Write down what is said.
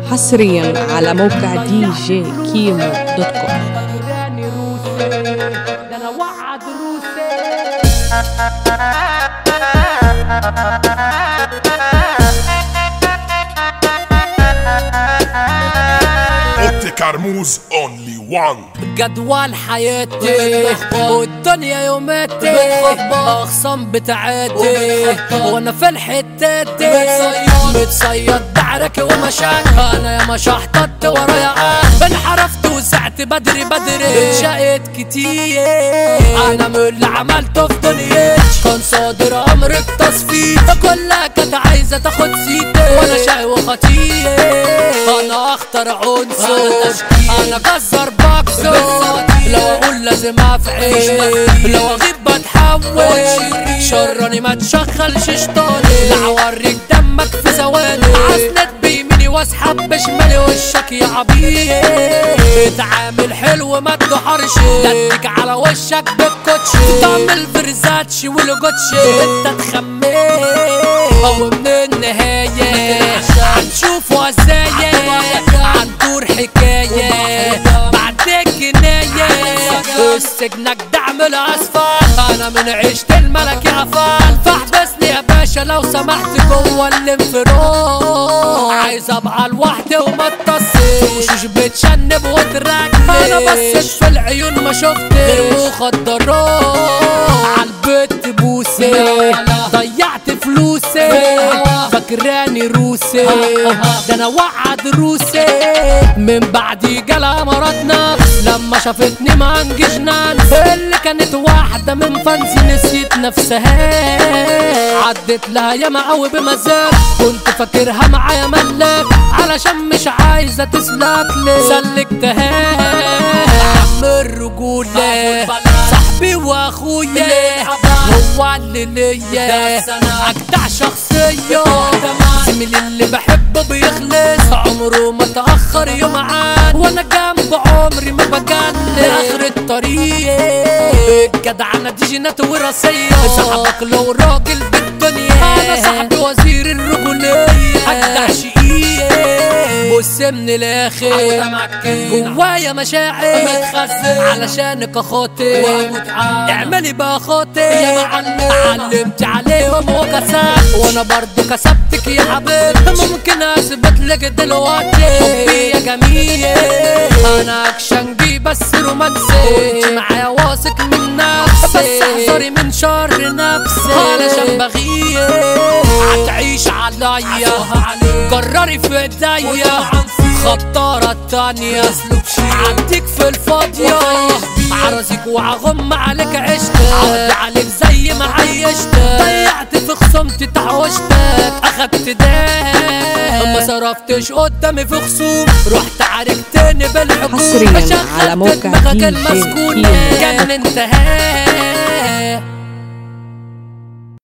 حصريا على موقع دي جي كيمو دوت كوم فاكراني روسي ده انا وعد روسي اوتي كرموز اونلي وان جدول حياتي والدنيا يوماتي اخصام بتاعتي وانا في الحتاتي متصيد بعرك ومشاك انا يا ما شحطت ورايا انحرفت وسعت بدري بدري اتشقت كتير انا من اللي عملته في دنيتي كان صادر امر التصفيت كلها كانت عايزه تاخد سيتي وانا شقي وخطير انا اخطر عنصر انا كسر بكسر لو اقول لازم افعل لو اغيب بتحول شراني ما تشخلش شطاني لا اوريك دمك في ثواني اسند بيميني واسحب بشمالي وشك يا عبيط اتعامل حلو ما تدحرش ددك على وشك بالكوتش تعمل فرزاتشي ولوجوتشي انت تخمن او من النهاية هنشوفوا ازاي هندور حكاية بعدك كناية السجنك دعم الاسفل انا من عيشة الملك يا فال فاحبسني يا باشا لو سمحت جوه الانفراد عايز ابقى لوحدي وما اتصل وشوش بتشنب وترجل انا بصيت في العيون ما شفت غير مخدرات عالبيت بوسي ضيعت فلوسي فاكراني روسي ده انا وعد روسي من بعدي جالها مرض نفس لما شافتني ما انجش نفس اللي كانت واحدة من فانسي نسيت نفسها عدت لها ياما قوي بمزاج كنت فاكرها معايا ملاك علشان مش عايزة تسلك لي سلكتها عم الرجولة صاحبي واخويا هو اللي ليا اجدع شخصية زميلي اللي بحبه بيخلص عمره ما تأخر يوم عاد وانا جنب عمري ما بجلس اخر الطريق الجدعنة دي جينات وراثية صاحبك لو راجل بالدنيا انا صاحبي وزير الرجولية اجدع شقيق بص من الاخر جوايا مشاعر متخزن علشانك اخوتي اعملي بقى اخوتي يا معلم علمت عليهم وكسبت وانا برضو كسبتك يا حبيبي ممكن اثبت لك دلوقتي حبي يا جميل انا اكشنجي بس رومانسي معايا واثق من نفسي بس احذري من شر نفسي علشان بغير هتعيش عليا قرري في ايديا خطارة التانية عديك في الفاضية عرسك وعغم عليك عشت عرض عليك زي ما عيشتك ضيعت في خصومتي تحوشتك اخدت ده ما صرفتش قدامي في خصوم رحت عاركتني بالحكومة حصرياً شغلت على موقع دماغك دي جي المسكونة كيمو. كان انتهى